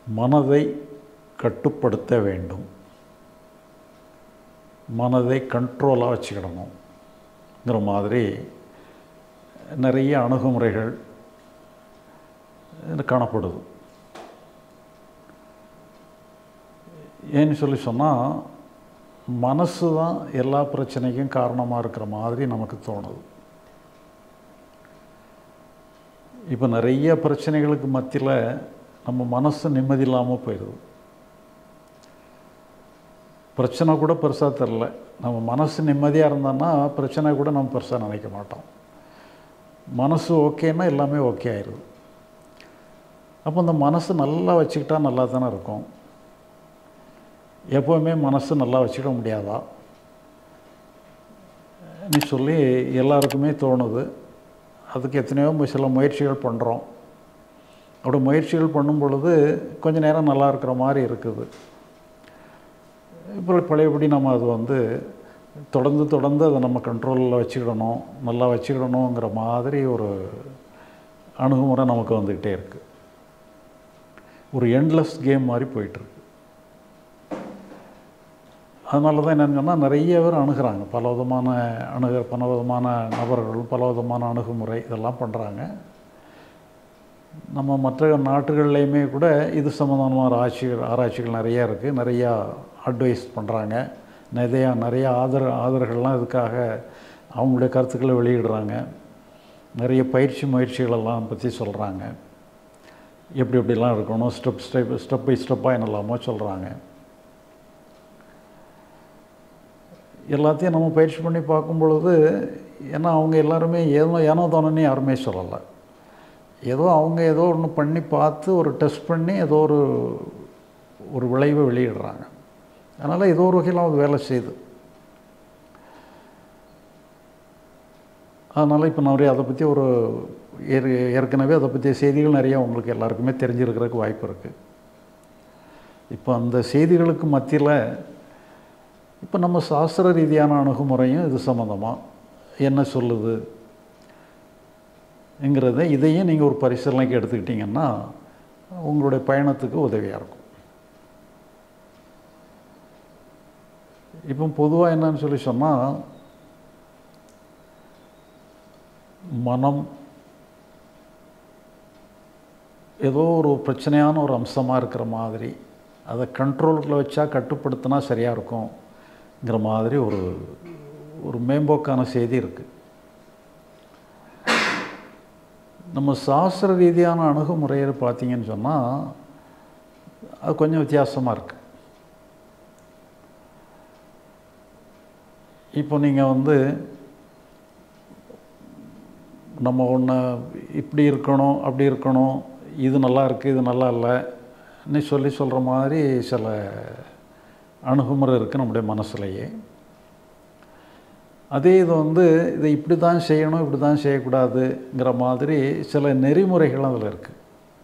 மனதை கட்டுப்படுத்த வேண்டும் மனதை கண்ட்ரோலாக வச்சுக்கிடணுங்கிற மாதிரி நிறைய அணுகுமுறைகள் காணப்படுது ஏன்னு சொல்லி சொன்னால் மனசு தான் எல்லா பிரச்சனைக்கும் காரணமாக இருக்கிற மாதிரி நமக்கு தோணுது இப்போ நிறைய பிரச்சனைகளுக்கு மத்தியில் நம்ம மனசு நிம்மதி இல்லாமல் போயிடுது பிரச்சனை கூட பெருசாக தெரில நம்ம மனசு நிம்மதியாக இருந்தோன்னா பிரச்சனை கூட நம்ம பெருசாக நினைக்க மாட்டோம் மனசு ஓகேன்னா எல்லாமே ஓகே ஆயிடுது அப்போ அந்த மனசு நல்லா வச்சுக்கிட்டா நல்லா தானே இருக்கும் எப்போவுமே மனசு நல்லா வச்சுக்க முடியாதா நீ சொல்லி எல்லாருக்குமே தோணுது அதுக்கு எத்தனையோ சில முயற்சிகள் பண்ணுறோம் அப்படி முயற்சிகள் பண்ணும் பொழுது கொஞ்ச நேரம் நல்லா இருக்கிற மாதிரி இருக்குது இப்போ பழையபடி நம்ம அது வந்து தொடர்ந்து தொடர்ந்து அதை நம்ம கண்ட்ரோலில் வச்சுக்கிடணும் நல்லா வச்சுக்கிடணுங்கிற மாதிரி ஒரு அணுகுமுறை நமக்கு வந்துக்கிட்டே இருக்குது ஒரு எண்ட்லெஸ் கேம் மாதிரி போயிட்டுருக்கு அதனால தான் என்னென்னு சொன்னால் நிறைய பேர் அணுகிறாங்க பல விதமான அணுக பல விதமான நபர்கள் பல விதமான அணுகுமுறை இதெல்லாம் பண்ணுறாங்க நம்ம மற்ற நாட்டுகள்லேயுமே கூட இது சம்மந்தமான ஆராய்ச்சிகள் ஆராய்ச்சிகள் நிறையா இருக்குது நிறையா அட்வைஸ் பண்ணுறாங்க நிறையா நிறைய ஆதர ஆதரர்கள்லாம் இதுக்காக அவங்களுடைய கருத்துக்களை வெளியிடுறாங்க நிறைய பயிற்சி முயற்சிகளெல்லாம் பற்றி சொல்கிறாங்க எப்படி எப்படிலாம் இருக்கணும் ஸ்டெப் ஸ்டெப் ஸ்டெப் பை ஸ்டெப்பாக என்னெல்லாமோ சொல்கிறாங்க எல்லாத்தையும் நம்ம பயிற்சி பண்ணி பார்க்கும் பொழுது ஏன்னா அவங்க எல்லாருமே ஏதோ ஏனோ தானோன்னு யாருமே சொல்லலை ஏதோ அவங்க ஏதோ ஒன்று பண்ணி பார்த்து ஒரு டெஸ்ட் பண்ணி ஏதோ ஒரு ஒரு விளைவை வெளியிடுறாங்க அதனால் ஏதோ ஒரு வகையில் அது வேலை செய்யுது அதனால் இப்போ நிறைய அதை பற்றி ஒரு ஏற்கனவே அதை பற்றிய செய்திகள் நிறையா உங்களுக்கு எல்லாருக்குமே தெரிஞ்சிருக்கிறதுக்கு வாய்ப்பு இருக்குது இப்போ அந்த செய்திகளுக்கு மத்தியில் இப்போ நம்ம சாஸ்திர ரீதியான அணுகுமுறையும் இது சம்மந்தமாக என்ன சொல்லுது ங்கிறத இதையும் நீங்கள் ஒரு பரிசீலனைக்கு எடுத்துக்கிட்டிங்கன்னா உங்களுடைய பயணத்துக்கு உதவியாக இருக்கும் இப்போ பொதுவாக என்னன்னு சொல்லி சொன்னால் மனம் ஏதோ ஒரு பிரச்சனையான ஒரு அம்சமாக இருக்கிற மாதிரி அதை கண்ட்ரோலுக்குள்ள வச்சா கட்டுப்படுத்தினா சரியாக இருக்கும்ங்கிற மாதிரி ஒரு ஒரு மேம்போக்கான செய்தி இருக்குது நம்ம சாஸ்திர ரீதியான அணுகுமுறையை பார்த்தீங்கன்னு சொன்னால் அது கொஞ்சம் வித்தியாசமாக இருக்குது இப்போ நீங்கள் வந்து நம்ம ஒன்று இப்படி இருக்கணும் அப்படி இருக்கணும் இது நல்லா இருக்குது இது நல்லா இல்லைன்னு சொல்லி சொல்கிற மாதிரி சில அணுகுமுறை இருக்குது நம்முடைய மனசுலையே அதே இது வந்து இதை இப்படி தான் செய்யணும் இப்படி தான் செய்யக்கூடாதுங்கிற மாதிரி சில நெறிமுறைகள் அதில் இருக்குது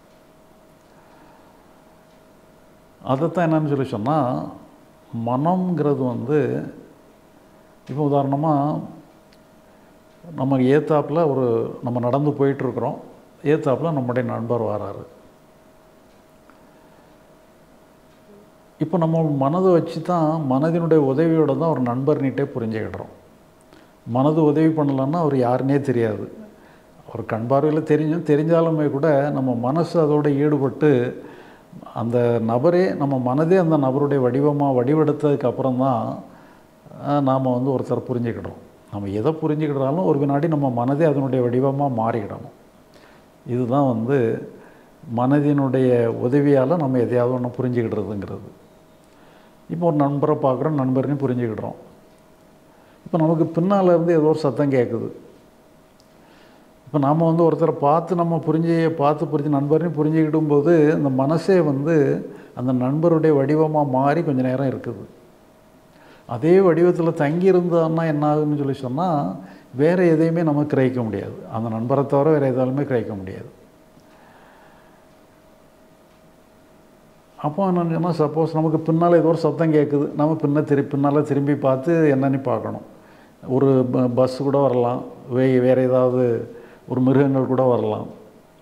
அதைத்தான் என்னன்னு சொல்லி சொன்னால் மனம்ங்கிறது வந்து இப்போ உதாரணமாக நம்ம ஏத்தாப்பில் ஒரு நம்ம நடந்து போயிட்டுருக்குறோம் ஏத்தாப்பில் நம்முடைய நண்பர் வராரு இப்போ நம்ம மனதை வச்சு தான் மனதினுடைய உதவியோடு தான் ஒரு நண்பர்னிட்டே புரிஞ்சுக்கிடுறோம் மனது உதவி பண்ணலன்னா அவர் யாருன்னே தெரியாது ஒரு கண் பார்வையில் தெரிஞ்சும் தெரிஞ்சாலுமே கூட நம்ம மனசு அதோடு ஈடுபட்டு அந்த நபரே நம்ம மனதே அந்த நபருடைய வடிவமாக வடிவெடுத்ததுக்கு அப்புறம் தான் நாம் வந்து ஒருத்தர் புரிஞ்சுக்கிடுறோம் நம்ம எதை புரிஞ்சுக்கிட்டாலும் ஒரு வினாடி நம்ம மனதே அதனுடைய வடிவமாக மாறிக்கிடணும் இதுதான் வந்து மனதினுடைய உதவியால் நம்ம எதையாவது ஒன்று புரிஞ்சுக்கிடுறதுங்கிறது இப்போ ஒரு நண்பரை பார்க்குறோம் நண்பர்னு புரிஞ்சுக்கிடுறோம் இப்போ நமக்கு பின்னால் இருந்து ஏதோ ஒரு சத்தம் கேட்குது இப்போ நாம் வந்து ஒருத்தரை பார்த்து நம்ம புரிஞ்சு பார்த்து புரிஞ்சு நண்பர்னு புரிஞ்சுக்கிடும் போது அந்த மனசே வந்து அந்த நண்பருடைய வடிவமாக மாறி கொஞ்சம் நேரம் இருக்குது அதே வடிவத்தில் தங்கி இருந்தான்னா என்ன ஆகுதுன்னு சொல்லி சொன்னால் வேறு எதையுமே நம்ம கிரகிக்க முடியாது அந்த நண்பரை தவிர வேறு எதாலுமே கிரகிக்க முடியாது அப்போ என்னன்னு சொன்னால் சப்போஸ் நமக்கு பின்னால் ஏதோ ஒரு சத்தம் கேட்குது நம்ம பின்ன திரு பின்னால் திரும்பி பார்த்து என்னன்னு பார்க்கணும் ஒரு ப பஸ் கூட வரலாம் வே வேறு ஏதாவது ஒரு மிருகங்கள் கூட வரலாம்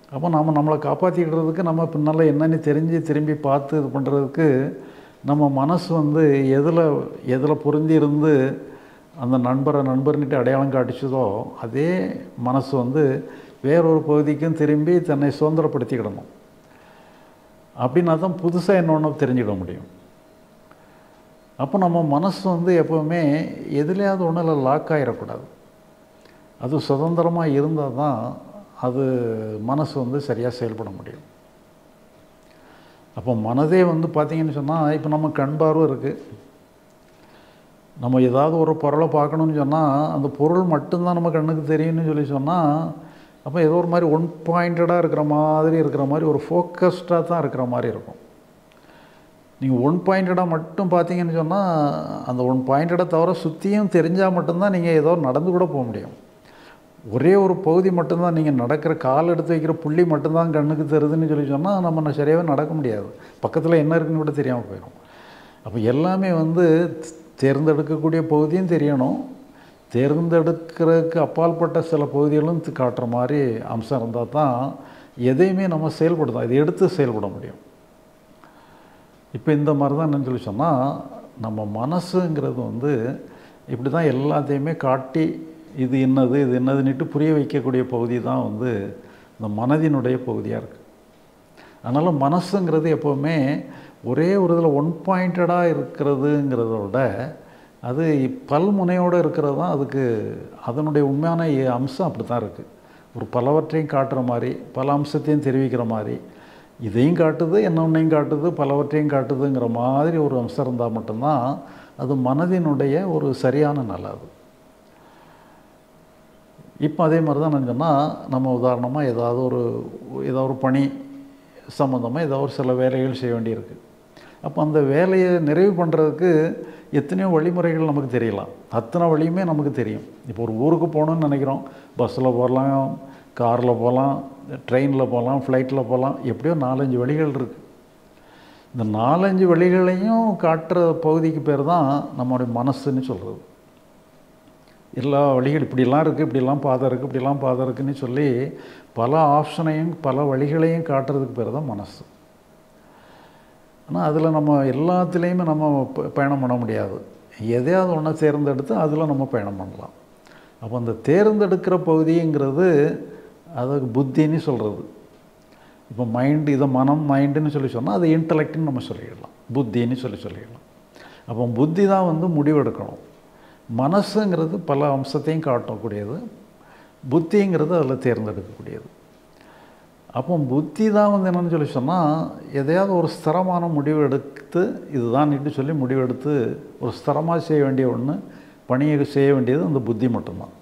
அப்போ நாம் நம்மளை காப்பாற்றிக்கிறதுக்கு நம்ம பின்னால் என்னன்னு தெரிஞ்சு திரும்பி பார்த்து இது பண்ணுறதுக்கு நம்ம மனசு வந்து எதில் எதில் பொருந்தி இருந்து அந்த நண்பரை நண்பர்னிட்டு அடையாளம் காட்டிச்சதோ அதே மனசு வந்து வேறொரு பகுதிக்கும் திரும்பி தன்னை சுதந்திரப்படுத்திக்கிடணும் அப்படின்னா தான் புதுசாக என்னொன்று தெரிஞ்சுக்க முடியும் அப்போ நம்ம மனசு வந்து எப்போவுமே எதுலேயாவது ஒன்றில் லாக் ஆகிடக்கூடாது அது சுதந்திரமாக இருந்தால் தான் அது மனசு வந்து சரியாக செயல்பட முடியும் அப்போ மனதே வந்து பார்த்திங்கன்னு சொன்னால் இப்போ நம்ம கண் பார்வை இருக்குது நம்ம ஏதாவது ஒரு பொருளை பார்க்கணுன்னு சொன்னால் அந்த பொருள் மட்டும்தான் நம்ம கண்ணுக்கு தெரியும்னு சொல்லி சொன்னால் அப்போ ஏதோ ஒரு மாதிரி ஒன் பாயிண்டடாக இருக்கிற மாதிரி இருக்கிற மாதிரி ஒரு ஃபோக்கஸ்டாக தான் இருக்கிற மாதிரி இருக்கும் நீங்கள் ஒன் பாயிண்டடாக மட்டும் பார்த்தீங்கன்னு சொன்னால் அந்த ஒன் பாயிண்டடை தவிர சுற்றியும் தெரிஞ்சால் மட்டும்தான் நீங்கள் ஏதோ நடந்து கூட போக முடியும் ஒரே ஒரு பகுதி மட்டும்தான் நீங்கள் நடக்கிற கால் எடுத்து வைக்கிற புள்ளி மட்டும்தான் கண்ணுக்கு தெரியுதுன்னு சொல்லி சொன்னால் நம்ம சரியாகவே நடக்க முடியாது பக்கத்தில் என்ன இருக்குன்னு கூட தெரியாமல் போயிடும் அப்போ எல்லாமே வந்து தேர்ந்தெடுக்கக்கூடிய பகுதியும் தெரியணும் தேர்ந்தெடுக்கிறதுக்கு அப்பாற்பட்ட சில பகுதிகளும் காட்டுற மாதிரி அம்சம் இருந்தால் தான் எதையுமே நம்ம செயல்படுத்தோம் இதை எடுத்து செயல்பட முடியும் இப்போ இந்த மாதிரி தான் என்னன்னு சொல்லி சொன்னால் நம்ம மனசுங்கிறது வந்து இப்படி தான் எல்லாத்தையுமே காட்டி இது என்னது இது என்னதுன்னுட்டு புரிய வைக்கக்கூடிய பகுதி தான் வந்து இந்த மனதினுடைய பகுதியாக இருக்குது அதனால் மனசுங்கிறது எப்போவுமே ஒரே ஒரு இதில் ஒன் பாயிண்டடாக இருக்கிறதுங்கிறத விட அது பல்முனையோடு இருக்கிறது தான் அதுக்கு அதனுடைய உண்மையான அம்சம் அப்படி தான் இருக்குது ஒரு பலவற்றையும் காட்டுற மாதிரி பல அம்சத்தையும் தெரிவிக்கிற மாதிரி இதையும் காட்டுது என்னொன்னையும் காட்டுது பலவற்றையும் காட்டுதுங்கிற மாதிரி ஒரு அம்சம் இருந்தால் மட்டும்தான் அது மனதினுடைய ஒரு சரியான நிலை அது இப்போ அதே மாதிரி தான் நான் சொன்னால் நம்ம உதாரணமாக ஏதாவது ஒரு ஏதாவது ஒரு பணி சம்மந்தமாக ஏதாவது ஒரு சில வேலைகள் செய்ய வேண்டியிருக்கு அப்போ அந்த வேலையை நிறைவு பண்ணுறதுக்கு எத்தனையோ வழிமுறைகள் நமக்கு தெரியலாம் அத்தனை வழியுமே நமக்கு தெரியும் இப்போ ஒரு ஊருக்கு போகணுன்னு நினைக்கிறோம் பஸ்ஸில் போகலாம் காரில் போகலாம் ட்ரெயினில் போகலாம் ஃப்ளைட்டில் போகலாம் எப்படியோ நாலஞ்சு வழிகள் இருக்குது இந்த நாலஞ்சு வழிகளையும் காட்டுற பகுதிக்கு பேர் தான் நம்மளுடைய மனசுன்னு சொல்கிறது எல்லா வழிகள் இப்படிலாம் இருக்குது இப்படிலாம் பாதை இருக்குது இப்படிலாம் பாதை இருக்குன்னு சொல்லி பல ஆப்ஷனையும் பல வழிகளையும் காட்டுறதுக்கு பேர் தான் மனசு ஆனால் அதில் நம்ம எல்லாத்துலேயுமே நம்ம பயணம் பண்ண முடியாது எதையாவது ஒன்றை தேர்ந்தெடுத்து அதில் நம்ம பயணம் பண்ணலாம் அப்போ அந்த தேர்ந்தெடுக்கிற பகுதிங்கிறது அதுக்கு புத்தின்னு சொல்கிறது இப்போ மைண்டு இதை மனம் மைண்டுன்னு சொல்லி சொன்னால் அது இன்டலெக்ட்னு நம்ம சொல்லிடலாம் புத்தின்னு சொல்லி சொல்லிடலாம் அப்போ புத்தி தான் வந்து முடிவெடுக்கணும் மனசுங்கிறது பல அம்சத்தையும் காட்டக்கூடியது புத்திங்கிறது அதில் தேர்ந்தெடுக்கக்கூடியது அப்போ புத்தி தான் வந்து என்னென்னு சொல்லி சொன்னால் எதையாவது ஒரு ஸ்திரமான முடிவு எடுத்து இதுதான்ட்டு சொல்லி முடிவெடுத்து ஒரு ஸ்திரமாக செய்ய வேண்டிய ஒன்று பணியை செய்ய வேண்டியது அந்த புத்தி மட்டும்தான்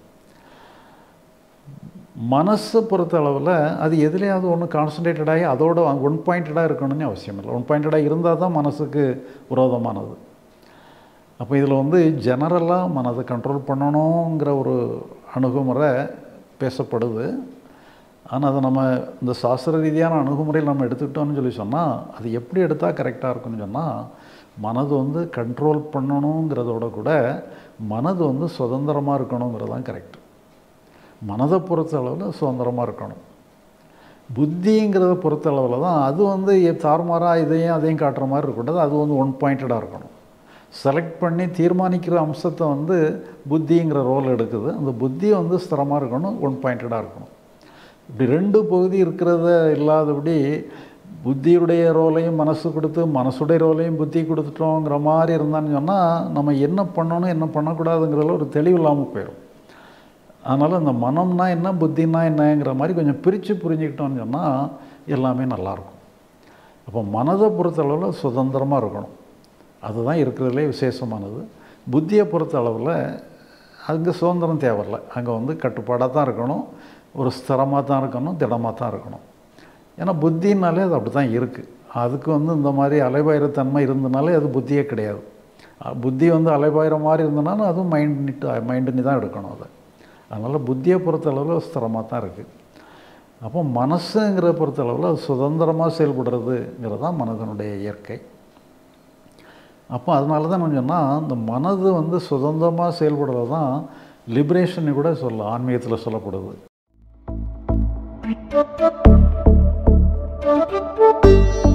மனசை பொறுத்த அளவில் அது எதுலேயாவது ஒன்று கான்சன்ட்ரேட்டடாகி அதோட ஒன் பாயிண்டடாக இருக்கணும்னு அவசியம் இல்லை ஒன் பாயிண்டடாக இருந்தால் தான் மனசுக்கு விரோதமானது அப்போ இதில் வந்து ஜெனரலாக மனதை கண்ட்ரோல் பண்ணணுங்கிற ஒரு அணுகுமுறை பேசப்படுது ஆனால் அதை நம்ம இந்த சாஸ்திர ரீதியான அணுகுமுறையில் நம்ம எடுத்துக்கிட்டோம்னு சொல்லி சொன்னால் அது எப்படி எடுத்தால் கரெக்டாக இருக்குன்னு சொன்னால் மனது வந்து கண்ட்ரோல் பண்ணணுங்கிறதோட கூட மனது வந்து சுதந்திரமாக இருக்கணுங்கிறது தான் கரெக்டு மனதை பொறுத்த அளவில் சுதந்திரமாக இருக்கணும் புத்திங்கிறத பொறுத்த அளவில் தான் அது வந்து தாறுமாறாக இதையும் அதையும் காட்டுற மாதிரி இருக்கக்கூடாது அது வந்து ஒன் பாயிண்டடாக இருக்கணும் செலக்ட் பண்ணி தீர்மானிக்கிற அம்சத்தை வந்து புத்திங்கிற ரோல் எடுக்குது அந்த புத்தி வந்து ஸ்திரமாக இருக்கணும் ஒன் பாயிண்டடாக இருக்கணும் இப்படி ரெண்டு பகுதி இருக்கிறத இல்லாதபடி புத்தியுடைய ரோலையும் மனசு கொடுத்து மனசுடைய ரோலையும் புத்தி கொடுத்துட்டோங்கிற மாதிரி இருந்தான்னு சொன்னால் நம்ம என்ன பண்ணணும் என்ன பண்ணக்கூடாதுங்கிறதுல ஒரு தெளிவு இல்லாமல் போயிடும் அதனால் இந்த மனம்னா என்ன புத்தினா என்னங்கிற மாதிரி கொஞ்சம் பிரித்து புரிஞ்சுக்கிட்டோம்னு சொன்னால் எல்லாமே நல்லாயிருக்கும் அப்போ மனதை பொறுத்தளவில் சுதந்திரமாக இருக்கணும் அதுதான் இருக்கிறதுலே விசேஷமானது புத்தியை பொறுத்த அளவில் அங்கே சுதந்திரம் தேவையில்லை அங்கே வந்து கட்டுப்பாடாக தான் இருக்கணும் ஒரு ஸ்திரமாக தான் இருக்கணும் திடமாக தான் இருக்கணும் ஏன்னா புத்தினாலே அது அப்படி தான் இருக்குது அதுக்கு வந்து இந்த மாதிரி அலைபாயிரத்தன்மை இருந்தனாலே அது புத்தியே கிடையாது புத்தி வந்து அலைபாயிர மாதிரி இருந்தனாலும் அதுவும் மைண்ட் மைண்டுன்னு தான் எடுக்கணும் அதை அதனால் புத்தியை பொறுத்தளவில் ஸ்திரமாக தான் இருக்குது அப்போ மனசுங்கிற பொறுத்தளவில் அது சுதந்திரமாக செயல்படுறதுங்கிறது தான் மனதனுடைய இயற்கை அப்போ அதனால தான் நான் சொன்னால் இந்த மனது வந்து சுதந்திரமாக செயல்படுறது தான் லிபரேஷன் கூட சொல்ல ஆன்மீகத்தில் சொல்லப்படுது Thank you.